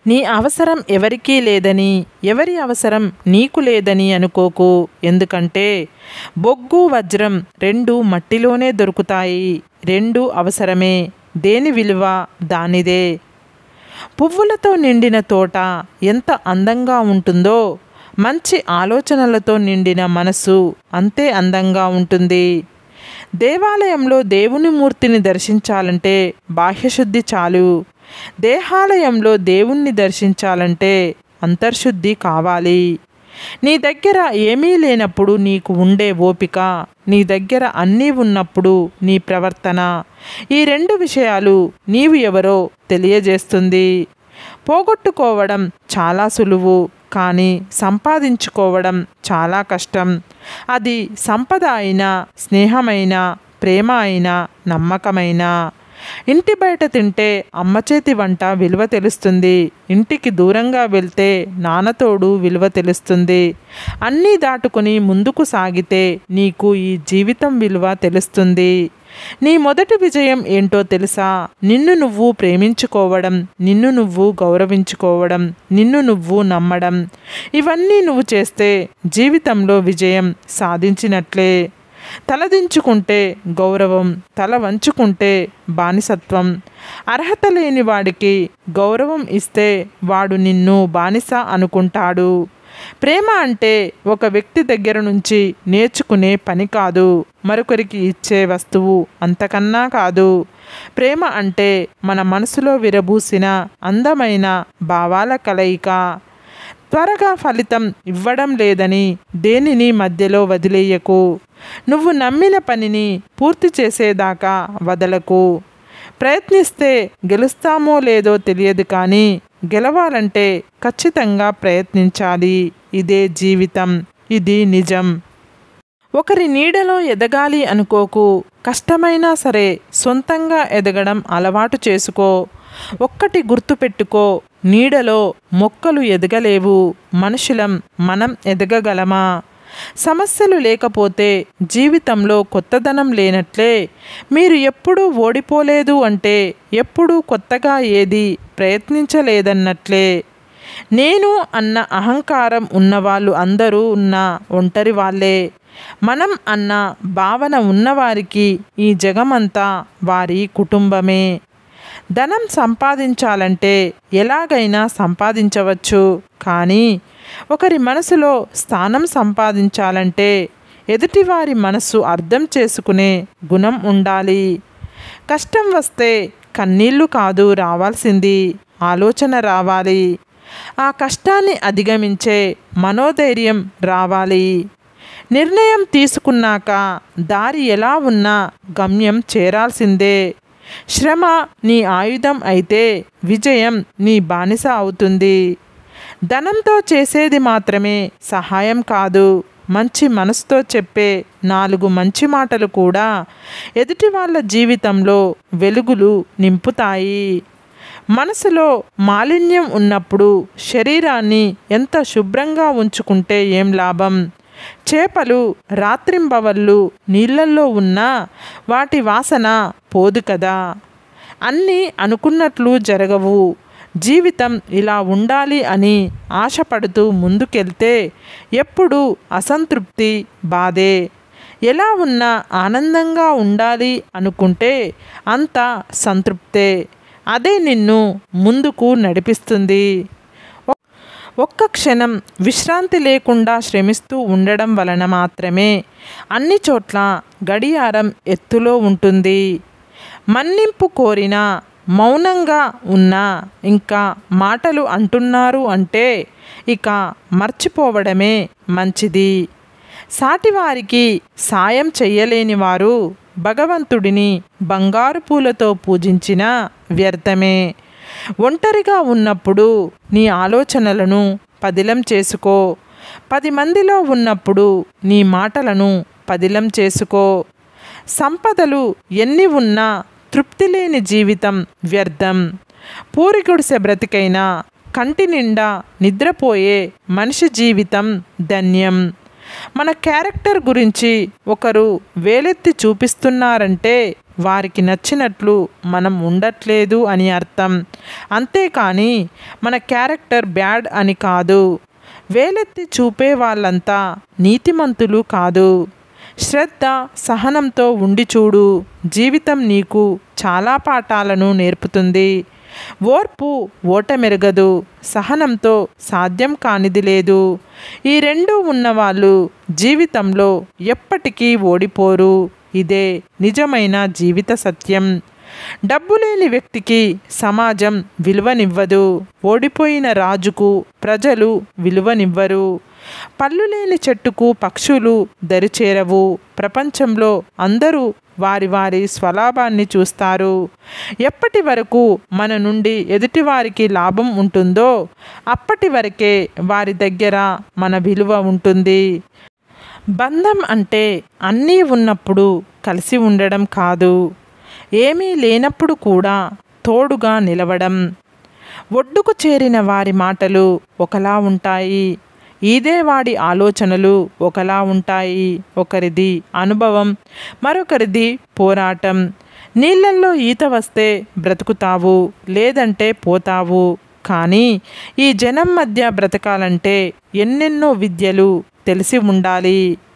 నీ అవసరం ఎవరికీ లేదని ఎవరి అవసరం నీకు లేదని అనుకోకు ఎందుకంటే బొగ్గు వజ్రం రెండు మట్టిలోనే దొరుకుతాయి రెండు అవసరమే దేని విలువ దానిదే పువ్వులతో నిండిన తోట ఎంత అందంగా ఉంటుందో మంచి ఆలోచనలతో నిండిన మనసు అంతే అందంగా ఉంటుంది దేవాలయంలో దేవుని మూర్తిని దర్శించాలంటే బాహ్యశుద్ధి చాలు దేహాలయంలో దేవుణ్ణి దర్శించాలంటే అంతర్శుద్ధి కావాలి నీ దగ్గర ఏమీ లేనప్పుడు నీకు ఉండే ఓపిక నీ దగ్గర అన్నీ ఉన్నప్పుడు నీ ప్రవర్తన ఈ రెండు విషయాలు నీవు ఎవరో తెలియజేస్తుంది పోగొట్టుకోవడం చాలా సులువు కానీ సంపాదించుకోవడం చాలా కష్టం అది సంపద అయినా స్నేహమైన ప్రేమ అయినా నమ్మకమైన ఇంటి బయట తింటే అమ్మ చేతి వంట విలువ తెలుస్తుంది ఇంటికి దూరంగా వెళ్తే నాన్నతోడు విలువ తెలుస్తుంది అన్నీ దాటుకుని ముందుకు సాగితే నీకు ఈ జీవితం విలువ తెలుస్తుంది నీ మొదటి విజయం ఏంటో తెలుసా నిన్ను నువ్వు ప్రేమించుకోవడం నిన్ను నువ్వు గౌరవించుకోవడం నిన్ను నువ్వు నమ్మడం ఇవన్నీ నువ్వు చేస్తే జీవితంలో విజయం సాధించినట్లే తలదించుకుంటే గౌరవం తల వంచుకుంటే బానిసత్వం అర్హత లేని వాడికి గౌరవం ఇస్తే వాడు నిన్ను బానిస అనుకుంటాడు ప్రేమ అంటే ఒక వ్యక్తి దగ్గర నుంచి నేర్చుకునే పని కాదు మరొకరికి ఇచ్చే వస్తువు అంతకన్నా కాదు ప్రేమ అంటే మన మనసులో విరబూసిన అందమైన భావాల కలయిక త్వరగా ఫలితం ఇవ్వడం లేదని దేనిని మధ్యలో వదిలేయకు నువ్వు నమ్మిన పనిని పూర్తి చేసేదాకా వదలకు ప్రయత్నిస్తే గెలుస్తామో లేదో తెలియదు కానీ గెలవాలంటే ఖచ్చితంగా ప్రయత్నించాలి ఇదే జీవితం ఇది నిజం ఒకరి నీడలో ఎదగాలి అనుకోకు కష్టమైనా సరే సొంతంగా ఎదగడం అలవాటు చేసుకో ఒక్కటి గుర్తుపెట్టుకో నీడలో మొక్కలు ఎదగలేవు మనుషులం మనం ఎదగగలమా సమస్యలు లేకపోతే జీవితంలో కొత్తదనం లేనట్లే మీరు ఎప్పుడూ ఓడిపోలేదు అంటే ఎప్పుడూ కొత్తగా ఏది ప్రయత్నించలేదన్నట్లే నేను అన్న అహంకారం ఉన్నవాళ్ళు అందరూ ఉన్న ఒంటరి వాళ్ళే మనం అన్న భావన ఉన్నవారికి ఈ జగమంతా వారి కుటుంబమే ధనం సంపాదించాలంటే ఎలాగైనా సంపాదించవచ్చు కానీ ఒకరి మనసులో స్థానం సంపాదించాలంటే ఎదుటివారి మనసు అర్థం చేసుకునే గుణం ఉండాలి కష్టం వస్తే కన్నీళ్లు కాదు రావాల్సింది ఆలోచన రావాలి ఆ కష్టాన్ని అధిగమించే మనోధైర్యం రావాలి నిర్ణయం తీసుకున్నాక దారి ఎలా ఉన్నా గమ్యం చేరాల్సిందే శ్రమ నీ ఆయుధం అయితే విజయం నీ బానిస అవుతుంది ధనంతో చేసేది మాత్రమే సహాయం కాదు మంచి మనసుతో చెప్పే నాలుగు మంచి మాటలు కూడా ఎదుటి వాళ్ళ జీవితంలో వెలుగులు నింపుతాయి మనసులో మాలిన్యం ఉన్నప్పుడు శరీరాన్ని ఎంత శుభ్రంగా ఉంచుకుంటే ఏం లాభం చేపలు రాత్రింబవళ్ళు నీళ్ళల్లో ఉన్నా వాటి వాసన పోదు కదా అన్నీ అనుకున్నట్లు జరగవు జీవితం ఇలా ఉండాలి అని ఆశపడుతూ ముందుకెళ్తే ఎప్పుడు అసంతృప్తి బాధే ఎలా ఉన్నా ఆనందంగా ఉండాలి అనుకుంటే అంత సంతృప్తే అదే నిన్ను ముందుకు నడిపిస్తుంది ఒక్క క్షణం విశ్రాంతి లేకుండా శ్రమిస్తూ ఉండడం వలన మాత్రమే అన్ని చోట్ల గడియారం ఎత్తులో ఉంటుంది మన్నింపు కోరిన మౌనంగా ఉన్నా ఇంకా మాటలు అంటున్నారు అంటే ఇక మర్చిపోవడమే మంచిది సాటివారికి సాయం చెయ్యలేని వారు భగవంతుడిని బంగారు పూలతో పూజించిన వ్యర్థమే ఒంటరిగా ఉన్నప్పుడు నీ ఆలోచనలను పదిలం చేసుకో పది మందిలో ఉన్నప్పుడు నీ మాటలను పదిలం చేసుకో సంపదలు ఎన్ని ఉన్నా తృప్తి లేని జీవితం వ్యర్థం పూరిగుడిసె బ్రతికైనా కంటి నిండా నిద్రపోయే మనిషి జీవితం ధన్యం మన క్యారెక్టర్ గురించి ఒకరు వేలెత్తి చూపిస్తున్నారంటే వారికి నచ్చినట్లు మనం ఉండట్లేదు అని అర్థం అంతేకాని మన క్యారెక్టర్ బ్యాడ్ అని కాదు వేలెత్తి చూపే వాళ్ళంతా నీతిమంతులు కాదు శ్రద్ధ సహనంతో ఉండి చూడు జీవితం నీకు చాలా పాఠాలను నేర్పుతుంది ఓర్పు ఓటమెరగదు సహనంతో సాధ్యం కానిది లేదు ఈ రెండు ఉన్నవాళ్ళు జీవితంలో ఎప్పటికీ ఓడిపోరు ఇదే నిజమైన జీవిత సత్యం డబ్బు లేని వ్యక్తికి సమాజం విలువనివ్వదు ఓడిపోయిన రాజుకు ప్రజలు విలువనివ్వరు పళ్ళు లేని చెట్టుకు పక్షులు దరిచేరవు ప్రపంచంలో అందరూ వారి వారి స్వలాభాన్ని చూస్తారు ఎప్పటి వరకు మన నుండి ఎదుటివారికి లాభం ఉంటుందో అప్పటి వరకే వారి దగ్గర మన విలువ ఉంటుంది బంధం అంటే అన్నీ ఉన్నప్పుడు కలిసి ఉండడం కాదు ఏమీ లేనప్పుడు కూడా తోడుగా నిలవడం ఒడ్డుకు చేరిన వారి మాటలు ఒకలా ఉంటాయి ఇదే వాడి ఆలోచనలు ఒకలా ఉంటాయి ఒకరిది అనుభవం మరొకరిది పోరాటం నీళ్ళల్లో ఈత వస్తే బ్రతుకుతావు లేదంటే పోతావు కానీ ఈ జనం మధ్య బ్రతకాలంటే ఎన్నెన్నో విద్యలు తెలిసి ఉండాలి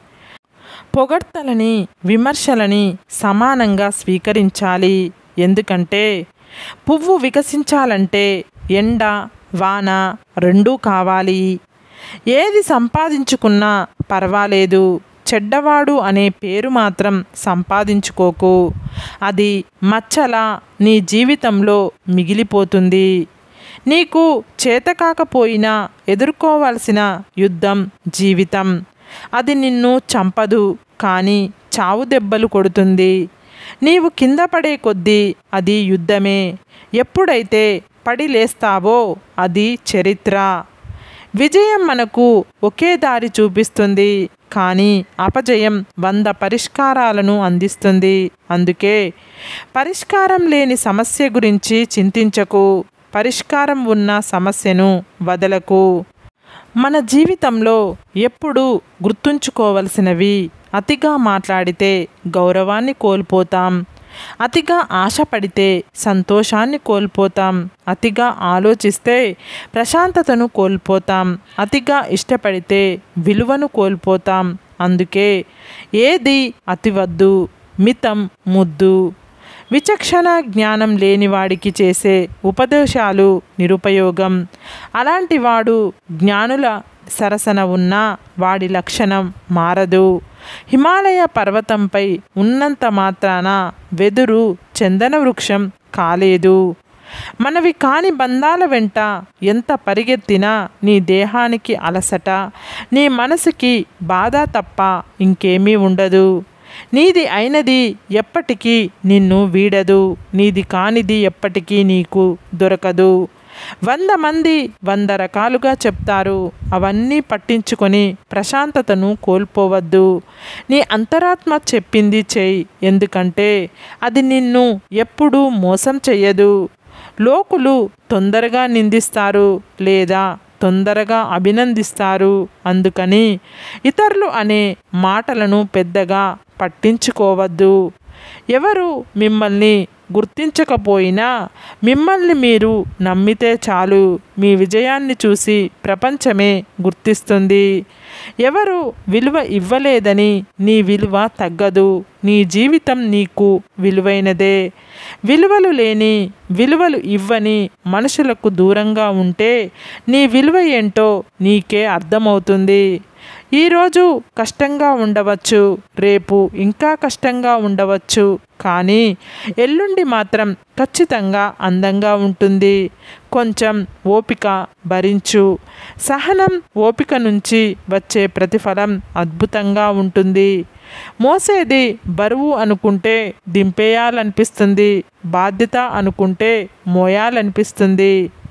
పొగడ్తలని విమర్శలని సమానంగా స్వీకరించాలి ఎందుకంటే పువ్వు వికసించాలంటే ఎండ వాన రెండూ కావాలి ఏది సంపాదించుకున్నా పర్వాలేదు చెడ్డవాడు అనే పేరు మాత్రం సంపాదించుకోకు అది మచ్చలా నీ జీవితంలో మిగిలిపోతుంది నీకు చేతకాకపోయినా ఎదుర్కోవాల్సిన యుద్ధం జీవితం అది నిన్ను చంపదు కానీ చావు దెబ్బలు కొడుతుంది నీవు కింద పడే కొద్దీ అది యుద్ధమే ఎప్పుడైతే పడి లేస్తావో అది చరిత్ర విజయం మనకు ఒకే దారి చూపిస్తుంది కానీ అపజయం వంద పరిష్కారాలను అందిస్తుంది అందుకే పరిష్కారం లేని సమస్య గురించి చింతించకు పరిష్కారం ఉన్న సమస్యను వదలకు మన జీవితంలో ఎప్పుడు గుర్తుంచుకోవలసినవి అతిగా మాట్లాడితే గౌరవాన్ని కోల్పోతాం అతిగా ఆశపడితే సంతోషాన్ని కోల్పోతాం అతిగా ఆలోచిస్తే ప్రశాంతతను కోల్పోతాం అతిగా ఇష్టపడితే విలువను కోల్పోతాం అందుకే ఏది అతివద్దు మితం ముద్దు విచక్షణ జ్ఞానం లేనివాడికి చేసే ఉపదేశాలు నిరుపయోగం అలాంటి వాడు జ్ఞానుల సరసన ఉన్న వాడి లక్షణం మారదు హిమాలయ పర్వతంపై ఉన్నంత మాత్రాన వెదురు చందన వృక్షం కాలేదు మనవి కాని బంధాల వెంట ఎంత పరిగెత్తినా నీ దేహానికి అలసట నీ మనసుకి బాధ తప్ప ఇంకేమీ ఉండదు నీది అయినది ఎప్పటికీ నిన్ను వీడదు నీది కానిది ఎప్పటికీ నీకు దొరకదు వంద మంది వంద రకాలుగా చెప్తారు అవన్నీ పట్టించుకొని ప్రశాంతతను కోల్పోవద్దు నీ అంతరాత్మ చెప్పింది చేయి ఎందుకంటే అది నిన్ను ఎప్పుడూ మోసం చెయ్యదు లోకులు తొందరగా నిందిస్తారు లేదా తొందరగా అభినందిస్తారు అందుకని ఇతరులు అనే మాటలను పెద్దగా పట్టించుకోవద్దు ఎవరు మిమ్మల్ని గుర్తించకపోయినా మిమ్మల్ని మీరు నమ్మితే చాలు మీ విజయాన్ని చూసి ప్రపంచమే గుర్తిస్తుంది ఎవరు విలువ ఇవ్వలేదని నీ విలువ తగ్గదు నీ జీవితం నీకు విలువైనదే విలువలు లేని విలువలు ఇవ్వని మనుషులకు దూరంగా ఉంటే నీ విలువ ఏంటో నీకే అర్థమవుతుంది ఈరోజు కష్టంగా ఉండవచ్చు రేపు ఇంకా కష్టంగా ఉండవచ్చు కానీ ఎల్లుండి మాత్రం ఖచ్చితంగా అందంగా ఉంటుంది కొంచెం ఓపిక భరించు సహనం ఓపిక నుంచి వచ్చే ప్రతిఫలం అద్భుతంగా ఉంటుంది మోసేది బరువు అనుకుంటే దింపేయాలనిపిస్తుంది బాధ్యత అనుకుంటే మోయాలనిపిస్తుంది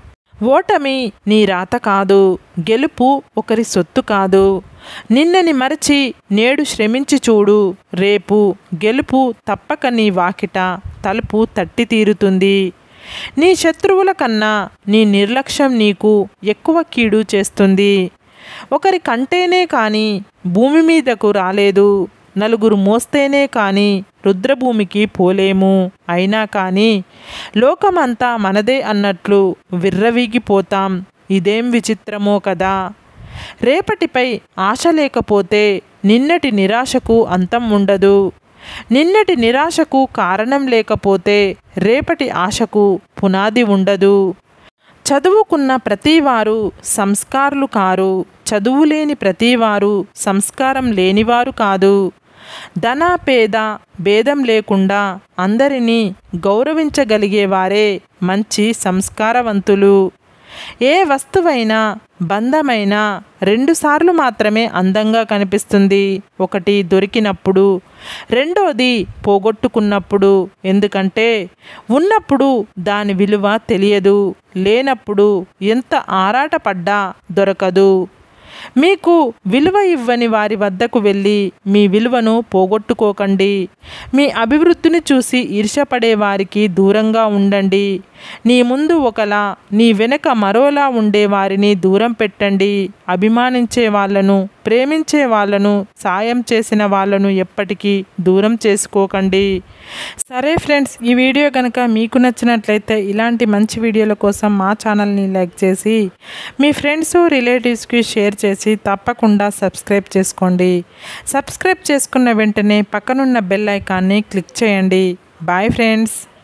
ఓటమి నీ రాత కాదు గెలుపు ఒకరి సొత్తు కాదు నిన్నని మరచి నేడు శ్రమించి చూడు రేపు గెలుపు తప్పక నీ వాకిట తలుపు తట్టి తీరుతుంది నీ శత్రువుల కన్నా నీ నిర్లక్ష్యం నీకు ఎక్కువ కీడు చేస్తుంది ఒకరి కంటేనే కానీ భూమి మీదకు రాలేదు నలుగురు మోస్తేనే కానీ రుద్రభూమికి పోలేము అయినా కానీ లోకమంతా మనదే అన్నట్లు విర్రవీగిపోతాం ఇదేం విచిత్రమో కదా రేపటిపై ఆశ లేకపోతే నిన్నటి నిరాశకు అంతం ఉండదు నిన్నటి నిరాశకు కారణం లేకపోతే రేపటి ఆశకు పునాది ఉండదు చదువుకున్న ప్రతివారు సంస్కారులు కారు చదువులేని ప్రతివారు సంస్కారం లేనివారు కాదు ధన పేద భేదం లేకుండా అందరినీ గౌరవించగలిగేవారే మంచి సంస్కారవంతులు ఏ వస్తువైనా బంధమైనా రెండుసార్లు మాత్రమే అందంగా కనిపిస్తుంది ఒకటి దొరికినప్పుడు రెండోది పోగొట్టుకున్నప్పుడు ఎందుకంటే ఉన్నప్పుడు దాని విలువ తెలియదు లేనప్పుడు ఎంత ఆరాటపడ్డా దొరకదు మీకు విలువ ఇవ్వని వారి వద్దకు వెళ్ళి మీ విలువను పోగొట్టుకోకండి మీ అభివృద్ధిని చూసి ఈర్షపడే వారికి దూరంగా ఉండండి నీ ముందు ఒకలా నీ వెనక మరోలా ఉండే వారిని దూరం పెట్టండి అభిమానించే వాళ్ళను ప్రేమించే వాళ్ళను సాయం చేసిన వాళ్ళను ఎప్పటికీ దూరం చేసుకోకండి సరే ఫ్రెండ్స్ ఈ వీడియో కనుక మీకు నచ్చినట్లయితే ఇలాంటి మంచి వీడియోల కోసం మా ఛానల్ని లైక్ చేసి మీ ఫ్రెండ్స్ రిలేటివ్స్కి షేర్ చేసి తప్పకుండా సబ్స్క్రైబ్ చేసుకోండి సబ్స్క్రైబ్ చేసుకున్న వెంటనే పక్కనున్న బెల్ ఐకాన్ని క్లిక్ చేయండి బాయ్ ఫ్రెండ్స్